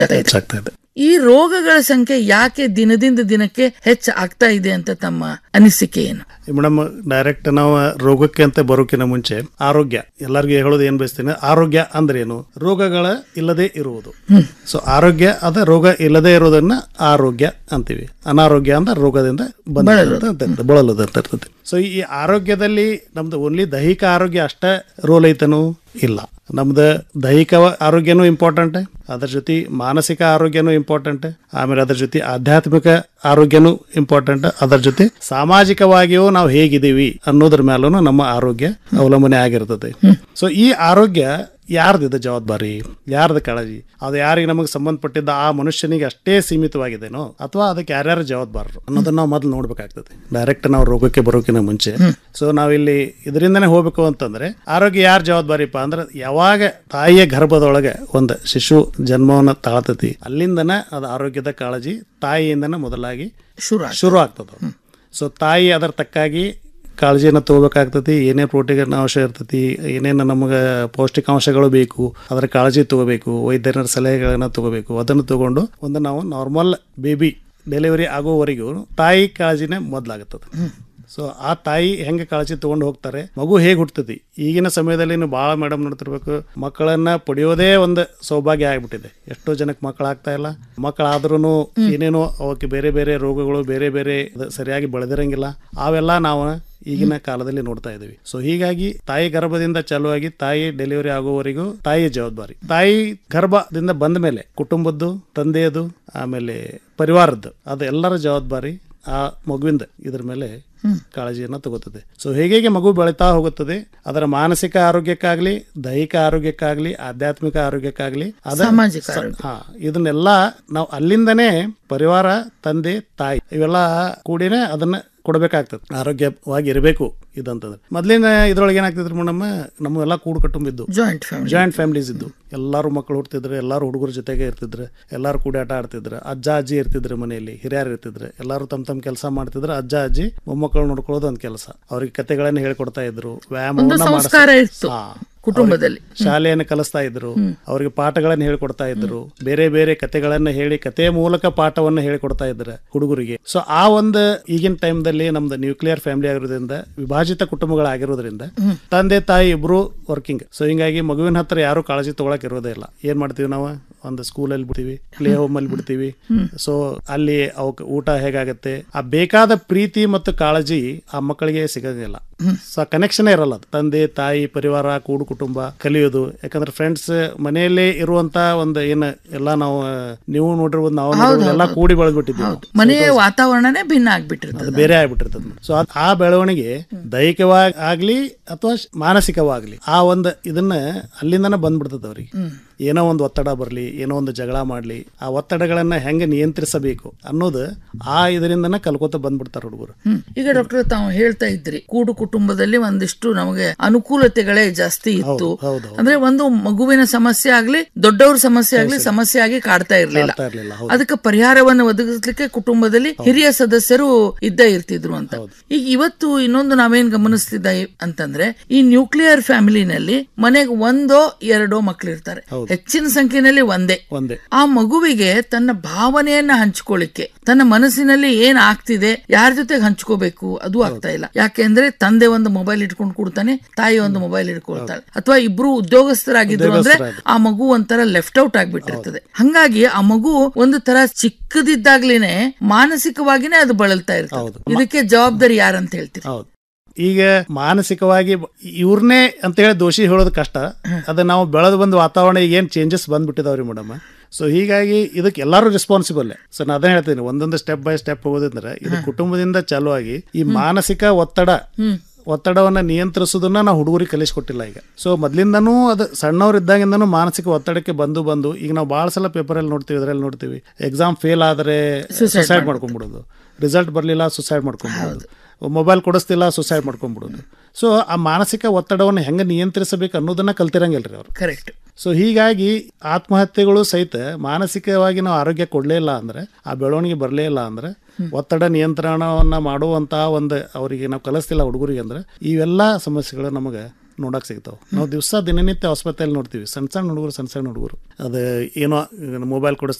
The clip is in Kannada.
ಹೆಚ್ಚಾಗ್ತಾ ಇದೆ ಈ ರೋಗಗಳ ಸಂಖ್ಯೆ ಯಾಕೆ ದಿನದಿಂದ ದಿನಕ್ಕೆ ಹೆಚ್ಚು ಆಗ್ತಾ ಇದೆ ಅಂತ ತಮ್ಮ ಅನಿಸಿಕೆ ಏನು ಮೇಡಮ್ ಡೈರೆಕ್ಟ್ ನಾವು ರೋಗಕ್ಕೆ ಅಂತ ಬರೋಕಿನ ಮುಂಚೆ ಆರೋಗ್ಯ ಎಲ್ಲರಿಗೂ ಹೇಳೋದು ಏನ್ ಬಯಸ್ತೀನಿ ಆರೋಗ್ಯ ಅಂದ್ರೆ ಏನು ರೋಗಗಳ ಇಲ್ಲದೆ ಇರುವುದು ಸೊ ಆರೋಗ್ಯ ಅದ ರೋಗ ಇಲ್ಲದೆ ಇರೋದನ್ನ ಆರೋಗ್ಯ ಅಂತೀವಿ ಅನಾರೋಗ್ಯ ಅಂದ್ರೆ ರೋಗದಿಂದ ಬಂದ ಬಳಲೋದು ಅಂತ ಇರ್ತದೆ ಸೊ ಈ ಆರೋಗ್ಯದಲ್ಲಿ ನಮ್ದು ಓನ್ಲಿ ದೈಹಿಕ ಆರೋಗ್ಯ ಅಷ್ಟ ರೋಲ್ ಐತನು ಇಲ್ಲ ನಮ್ದು ದೈಹಿಕ ಆರೋಗ್ಯನೂ ಇಂಪಾರ್ಟೆಂಟ್ ಅದ್ರ ಜೊತೆ ಮಾನಸಿಕ ಆರೋಗ್ಯನೂ ಇಂಪಾರ್ಟೆಂಟ್ ಆಮೇಲೆ ಅದ್ರ ಜೊತೆ ಆಧ್ಯಾತ್ಮಿಕ ಆರೋಗ್ಯನೂ ಇಂಪಾರ್ಟೆಂಟ್ ಅದರ ಜೊತೆ ಸಾಮಾಜಿಕವಾಗಿಯೂ ನಾವು ಹೇಗಿದ್ದೀವಿ ಅನ್ನೋದ್ರ ಮೇಲೂ ನಮ್ಮ ಆರೋಗ್ಯ ಅವಲಂಬನೆ ಆಗಿರ್ತದೆ ಸೊ ಈ ಆರೋಗ್ಯ ಯಾರ್ದಿದೆ ಜವಾಬ್ದಾರಿ ಯಾರ್ದ ಕಾಳಜಿ ಅದು ಯಾರಿಗೆ ನಮಗೆ ಸಂಬಂಧಪಟ್ಟಿದ್ದ ಆ ಮನುಷ್ಯನಿಗೆ ಅಷ್ಟೇ ಸೀಮಿತವಾಗಿದೆನೋ ಅಥವಾ ಅದಕ್ಕೆ ಯಾರ್ಯಾರು ಜವಾಬ್ದಾರರು ಅನ್ನೋದನ್ನ ನಾವು ಮೊದಲು ನೋಡ್ಬೇಕಾಗ್ತದೆ ಡೈರೆಕ್ಟ್ ನಾವು ರೋಗಕ್ಕೆ ಬರೋಕಿನ ಮುಂಚೆ ಸೊ ನಾವಿಲ್ಲಿ ಇದರಿಂದನೇ ಹೋಗ್ಬೇಕು ಅಂತಂದ್ರೆ ಆರೋಗ್ಯ ಯಾರ ಜವಾಬ್ದಾರಿಪ್ಪ ಅಂದ್ರೆ ಯಾವಾಗ ತಾಯಿಯ ಗರ್ಭದೊಳಗೆ ಒಂದು ಶಿಶು ಜನ್ಮವನ್ನ ತಾಳ್ತತಿ ಅಲ್ಲಿಂದನೇ ಅದು ಆರೋಗ್ಯದ ಕಾಳಜಿ ತಾಯಿಯಿಂದನೇ ಮೊದಲಾಗಿ ಶುರು ಆಗ್- ಶುರು ಆಗ್ತದೆ ಸೊ ತಾಯಿ ಅದರ ತಕ್ಕಾಗಿ ಕಾಳಜಿಯನ್ನು ತಗೋಬೇಕಾಗ್ತತಿ ಏನೇ ಪ್ರೋಟೀನ್ ಅಂಶ ಇರ್ತೈತಿ ಏನೇನು ನಮಗೆ ಪೌಷ್ಟಿಕಾಂಶಗಳು ಬೇಕು ಅದರ ಕಾಳಜಿ ತಗೋಬೇಕು ವೈದ್ಯರ ಸಲಹೆಗಳನ್ನು ತಗೋಬೇಕು ಅದನ್ನು ತಗೊಂಡು ಒಂದು ನಾವು ನಾರ್ಮಲ್ ಬೇಬಿ ಡೆಲಿವರಿ ಆಗೋವರೆಗೂ ತಾಯಿ ಕಾಳಜಿನೇ ಮೊದಲಾಗುತ್ತದೆ ಸೊ ಆ ತಾಯಿ ಹೆಂಗೆ ಕಾಳಜಿ ತಗೊಂಡು ಹೋಗ್ತಾರೆ ಮಗು ಹೇಗೆ ಹುಟ್ಟತತಿ ಈಗಿನ ಸಮಯದಲ್ಲಿ ನೀವು ಭಾಳ ಮೇಡಮ್ ನೋಡ್ತಿರ್ಬೇಕು ಮಕ್ಕಳನ್ನ ಪಡೆಯೋದೇ ಒಂದು ಸೌಭಾಗ್ಯ ಆಗ್ಬಿಟ್ಟಿದೆ ಎಷ್ಟೋ ಜನಕ್ಕೆ ಮಕ್ಕಳಾಗ್ತಾ ಇಲ್ಲ ಮಕ್ಕಳಾದ್ರೂ ಏನೇನೋ ಅವಕ್ಕೆ ಬೇರೆ ಬೇರೆ ರೋಗಗಳು ಬೇರೆ ಬೇರೆ ಅದು ಸರಿಯಾಗಿ ಬೆಳೆದಿರಂಗಿಲ್ಲ ಅವೆಲ್ಲ ನಾವು ಈಗಿನ ಕಾಲದಲ್ಲಿ ನೋಡ್ತಾ ಇದ್ದೀವಿ ಸೊ ಹೀಗಾಗಿ ತಾಯಿ ಗರ್ಭದಿಂದ ಚಾಲುವಾಗಿ ತಾಯಿ ಡೆಲಿವರಿ ಆಗುವವರೆಗೂ ತಾಯಿಯ ಜವಾಬ್ದಾರಿ ತಾಯಿ ಗರ್ಭದಿಂದ ಬಂದ ಮೇಲೆ ಕುಟುಂಬದ್ದು ತಂದೆಯದು ಆಮೇಲೆ ಪರಿವಾರದ್ದು ಅದು ಎಲ್ಲರ ಜವಾಬ್ದಾರಿ ಆ ಮಗುವಿಂದ ಇದ್ರ ಮೇಲೆ ಕಾಳಜಿಯನ್ನು ತಗೋತದೆ ಸೊ ಹೇಗೆ ಮಗು ಬೆಳೀತಾ ಹೋಗುತ್ತದೆ ಅದರ ಮಾನಸಿಕ ಆರೋಗ್ಯಕ್ಕಾಗ್ಲಿ ದೈಹಿಕ ಆರೋಗ್ಯಕ್ಕಾಗ್ಲಿ ಆಧ್ಯಾತ್ಮಿಕ ಆರೋಗ್ಯಕ್ಕಾಗ್ಲಿ ಅದ ಸಾಮಾಜಿಕ ಸ- ಹಾ ಇದನ್ನೆಲ್ಲ ನಾವು ಅಲ್ಲಿಂದನೇ ಪರಿವಾರ ತಂದೆ ತಾಯಿ ಇವೆಲ್ಲ ಕೂಡಿನೇ ಅದನ್ನ ಕೊಡಬೇಕಾಗ್ತದೆ ಆರೋಗ್ಯವಾಗಿ ಇರಬೇಕು ಇದಂತಂದ್ರೆ ಮೊದಲಿನ ಇದ್ರೊಳಗೆ ಏನಾಗ್ತಿದ್ರು ನಮ್ಮ ನಮ್ಮೆಲ್ಲ ಕೂಡು ಕಟ್ಟುಂಬಿದ್ದು ಜಾಯಿಂಟ್ ಫ್ಯಾಮಿಲಿ ಜಾಯಿಂಟ್ ಫ್ಯಾಮಿಲೀಸ್ ಇದ್ದು ಎಲ್ಲರೂ ಮಕ್ಕಳು ಹುಡ್ತಿದ್ರು ಎಲ್ಲರೂ ಹುಡುಗರ ಜೊತೆಗೆ ಇರ್ತಿದ್ರು ಎಲ್ಲರೂ ಕೂಡಿ ಆಟ ಆಡ್ತಿದ್ರು ಅಜ್ಜ ಅಜ್ಜಿ ಇರ್ತಿದ್ರು ಮನೆಯಲ್ಲಿ ಹಿರಿಯರು ಇರ್ತಿದ್ರು ಎಲ್ಲರೂ ತಮ್ಮ ತಮ್ಮ ಕೆಲಸ ಮಾಡ್ತಿದ್ರು ಅಜ್ಜ ಅಜ್ಜಿ ಮೊಮ್ಮಕ್ಕಳು ನೋಡ್ಕೊಳ್ಳೋದು ಒಂದು ಕೆಲಸ ಅವ್ರಿಗೆ ಕತೆಗಳನ್ನು ಹೇಳ್ಕೊಡ್ತಾ ಇದ್ರು ಒಂದು ವ್ಯಾಯಾಮವನ್ನ ಸಂಸ್ಕಾರ ಮಾಡಿಸ್- ಇತ್ತು ಹಾ. ಕುಟುಂಬದಲ್ಲಿ ಶಾಲೆಯನ್ನು ಕಲಿಸ್ತಾ ಇದ್ರು ಅವ್ರಿಗೆ ಪಾಠಗಳನ್ನು ಹೇಳ್ಕೊಡ್ತಾ ಇದ್ರು ಬೇರೆ ಬೇರೆ ಕತೆಗಳನ್ನ ಹೇಳಿ ಕತೆ ಮೂಲಕ ಪಾಠವನ್ನು ಹೇಳಿಕೊಡ್ತಾ ಇದ್ರು ಹುಡುಗರಿಗೆ ಸೊ ಆ ಒಂದು ಈಗಿನ ಟೈಮ್ದಲ್ಲಿ ನಮ್ದು ನ್ಯೂಕ್ಲಿಯರ್ ಫ್ಯಾಮಿಲಿ ಆಗಿರೋದ್ರಿಂದ ವಿಭಾಜಿತ ಕುಟುಂಬಗಳಾಗಿರೋದ್ರಿಂದ ತಂದೆ ತಾಯಿ ಇಬ್ರು ವರ್ಕಿಂಗ್ ಸೊ ಹಿಂಗಾಗಿ ಮಗುವಿನ ಹತ್ರ ಯಾರು ಕಾಳಜಿ ತಗೊಳಕ್ ಇರೋದೇ ಇಲ್ಲ ಏನ್ ಮಾಡ್ತೀವಿ ನಾವು ಒಂದು ಸ್ಕೂಲಲ್ಲಿ ಬಿಡ್ತೀವಿ ಪ್ಲೇ ಹೋಮ್ ಅಲ್ಲಿ ಬಿಡ್ತೀವಿ ಸೊ ಅಲ್ಲಿ ಅವಕ್ಕೆ ಊಟ ಹೇಗಾಗತ್ತೆ ಆ ಬೇಕಾದ ಪ್ರೀತಿ ಮತ್ತು ಕಾಳಜಿ ಆ ಮಕ್ಕಳಿಗೆ ಸಿಗೋದಿಲ್ಲ ಸೊ ಕನೆಕ್ಷನ್ ಇರಲ್ಲ ಅದು ತಂದೆ ತಾಯಿ ಪರಿವಾರ ಕೂಡು ಕುಟುಂಬ ಕಲಿಯೋದು ಯಾಕಂದ್ರೆ ಫ್ರೆಂಡ್ಸ್ ಮನೆಯಲ್ಲೇ ಇರುವಂತ ಒಂದು ಏನು ಎಲ್ಲ ನಾವು ಆ, ನೀವು ನೋಡಿರ್ಬೋದು ನಾವು ನೋಡಿರ್ಬೋದು, ಎಲ್ಲ ಕೂಡಿ ಬೆಳೆದ್ಬಿಟ್ಟಿದ್ದೀವಿ ಮನೆಯ ವಾತಾವರಣನೇ ಭಿನ್ನ ಆಗ್ಬಿಟ್ಟಿರ್ತದೆ ಅದು ಬೇರೆ ಆಗ್ಬಿಟ್ಟಿರ್ತದೆ ಸೊ ಆ ಬೆಳವಣಿಗೆ ದೈಹಿಕವಾಗಿ ಆಗ್ಲಿ ಅಥವಾ ಮಾನಸಿಕವಾಗ್ಲಿ ಆ ಒಂದು ಇದನ್ನ ಅಲ್ಲಿಂದನೇ ಬಂದ್ಬಿಡ್ತದೆ ಅವ್ರಿಗೆ ಏನೋ ಒಂದು ಒತ್ತಡ ಬರಲಿ ಏನೋ ಒಂದು ಜಗಳ ಮಾಡಲಿ ಆ ಒತ್ತಡಗಳನ್ನ ಹೆಂಗೆ ನಿಯಂತ್ರಿಸಬೇಕು ಅನ್ನೋದು ಆ ಇದರಿಂದನೇ ಕಲ್ಕೋತ ಬಂದ್ಬಿಡ್ತಾರೆ ಹುಡುಗರು ಹ್ಮ್. ಈಗ ಡಾಕ್ಟರ್ ತಾವು ಹೇಳ್ತಾ ಇದ್ರಿ ಕೂಡು ಕುಟುಂಬದಲ್ಲಿ ಒಂದಿಷ್ಟು ನಮಗೆ ಅನುಕೂಲತೆಗಳೇ ಜಾಸ್ತಿ ಇತ್ತು ಹೌದು ಅಂದ್ರೆ ಒಂದು ಮಗುವಿನ ಸಮಸ್ಯೆ ಆಗ್ಲಿ ದೊಡ್ಡವ್ರ ಸಮಸ್ಯೆ ಆಗ್ಲಿ ಸಮಸ್ಯೆ ಆಗಿ ಕಾಡ್ತಾ ಇರ್ಲಿಲ್ಲ ಆಗ್ತಾ ಇರ್ಲಿಲ್ಲ ಹೌದು ಅದಕ್ಕೆ ಪರಿಹಾರವನ್ನು ಒದಗಿಸ್ಲಿಕ್ಕೆ ಕುಟುಂಬದಲ್ಲಿ ಹಿರಿಯ ಸದಸ್ಯರು ಇದ್ದ ಇರ್ತಿದ್ರು ಅಂತ ಈಗ ಇವತ್ತು ಇನ್ನೊಂದು ನಾವೇನ್ ಗಮನಿಸ್ತಿದ್ದ ಅಂತಂದ್ರೆ ಈ ನ್ಯೂಕ್ಲಿಯರ್ ಫ್ಯಾಮಿಲಿನಲ್ಲಿ ಮನೆಗೆ ಒಂದೋ ಎರಡೋ ಮಕ್ಳಿರ್ತಾರೆ ಹೆಚ್ಚಿನ ಸಂಖ್ಯೆನಲ್ಲಿ ಒಂದೇ ಒಂದೇ ಆ ಮಗುವಿಗೆ ತನ್ನ ಭಾವನೆಯನ್ನ ಹಂಚ್ಕೊಳ್ಳಿಕ್ಕೆ ತನ್ನ ಮನಸ್ಸಿನಲ್ಲಿ ಏನ್ ಆಗ್ತಿದೆ ಯಾರ ಜೊತೆಗೆ ಹಂಚ್ಕೋಬೇಕು ಅದು ಆಗ್ತಾ ಇಲ್ಲ ಯಾಕೆಂದ್ರೆ ತಂದೆ ಒಂದು ಮೊಬೈಲ್ ಇಟ್ಕೊಂಡು ಕೊಡ್ತಾನೆ ತಾಯಿ ಒಂದು ಮೊಬೈಲ್ ಇಟ್ಕೊಳ್ತಾಳೆ ಅಥವಾ ಇಬ್ರು ಉದ್ಯೋಗಸ್ಥರಾಗಿದ್ರು ಅಂದ್ರೆ ಆ ಮಗು ಒಂಥರ ಲೆಫ್ಟ್ ಔಟ್ ಆಗ್ಬಿಟ್ಟಿರ್ತದೆ ಹಂಗಾಗಿ ಆ ಮಗು ಒಂದು ತರ ಚಿಕ್ಕದಿದ್ದಾಗ್ಲೇನೆ ಮಾನಸಿಕವಾಗಿನೇ ಅದು ಬಳಲ್ತಾ ಇರ್ತದೆ ಇದಕ್ಕೆ ಜವಾಬ್ದಾರಿ ಯಾರಂತ ಹೇಳ್ತೀರಿ ಹೌದು ಈಗ ಮಾನಸಿಕವಾಗಿ ಇವ್ರನ್ನೇ ಅಂತೇಳಿ ದೋಷಿ ಹೇಳೋದು ಕಷ್ಟ ಅದು ನಾವು ಬೆಳೆದು ಬಂದ ವಾತಾವರಣ ಈಗ ಏನು ಚೇಂಜಸ್ ಬಂದ್ಬಿಟ್ಟಿದಾವ್ರಿ ಮೇಡಮ್ ಸೊ ಹೀಗಾಗಿ ಇದಕ್ಕೆ ಎಲ್ಲರೂ ರೆಸ್ಪಾನ್ಸಿಬಲ್ ಸೊ ನಾನು ಅದೇ ಹೇಳ್ತೀನಿ ಒಂದೊಂದು ಸ್ಟೆಪ್ ಬೈ ಸ್ಟೆಪ್ ಹೋಗೋದಂದ್ರೆ ಇದು ಕುಟುಂಬದಿಂದ ಚಾಲು ಆಗಿ ಈ ಮಾನಸಿಕ ಒತ್ತಡ ಒತ್ತಡವನ್ನ ನಿಯಂತ್ರಿಸೋದನ್ನ ನಾವು ಹುಡುಗರಿಗೆ ಕಲಿಸ್ಕೊಟ್ಟಿಲ್ಲ ಈಗ ಸೊ ಮೊದ್ಲಿಂದನೂ ಅದು ಸಣ್ಣವ್ರು ಇದ್ದಾಗಿಂದನೂ ಮಾನಸಿಕ ಒತ್ತಡಕ್ಕೆ ಬಂದು ಬಂದು ಈಗ ನಾವು ಭಾಳ ಸಲ ಪೇಪರಲ್ಲಿ ನೋಡ್ತೀವಿ ಇದರಲ್ಲಿ ನೋಡ್ತೀವಿ ಎಕ್ಸಾಮ್ ಫೇಲ್ ಆದರೆ ಸುಸೈಡ್ ಮಾಡ್ಕೊಂಡ್ಬಿಡೋದು ರಿಸಲ್ಟ್ ಬರಲಿಲ್ಲ ಸುಸೈಡ್ ಮಾಡ್ಕೊಂಡ್ಬಿಡೋದು ಮೊಬೈಲ್ ಕೊಡಿಸ್ತಿಲ್ಲ ಸುಸೈಡ್ ಮಾಡ್ಕೊಂಡ್ಬಿಡೋದು ಸೊ ಆ ಮಾನಸಿಕ ಒತ್ತಡವನ್ನು ಹೆಂಗೆ ನಿಯಂತ್ರಿಸಬೇಕು ಅನ್ನೋದನ್ನ ಕಲ್ತಿರಂಗಿಲ್ರಿ ಅವರು ಕರೆಕ್ಟ್ ಸೊ ಹೀಗಾಗಿ ಆತ್ಮಹತ್ಯೆಗಳು ಸಹಿತ ಮಾನಸಿಕವಾಗಿ ನಾವು ಆರೋಗ್ಯ ಕೊಡಲೇ ಇಲ್ಲ ಅಂದ್ರೆ ಆ ಬೆಳವಣಿಗೆ ಬರಲೇ ಇಲ್ಲ ಅಂದ್ರೆ ಒತ್ತಡ ನಿಯಂತ್ರಣವನ್ನ ಮಾಡುವಂತಹ ಒಂದು ಅವರಿಗೆ ನಾವು ಕಲಿಸ್ತಿಲ್ಲ ಹುಡುಗರಿಗೆ ಅಂದ್ರೆ ಇವೆಲ್ಲ ಸಮಸ್ಯೆಗಳು ನಮಗೆ ನೋಡಕ್ ಸಿಗ್ತಾವ ನಾವು ದಿವಸ ದಿನನಿತ್ಯ ಆಸ್ಪತ್ರೆಯಲ್ಲಿ ನೋಡ್ತೀವಿ ಸಣ್ಣ ಸಣ್ಣ ಹುಡುಗರು ಸಣ್ಣ ಸಣ್ಣ ಹುಡುಗರು ಅದು ಏನೋ ಮೊಬೈಲ್ ಕೊಡಿಸ್ತಾರೆ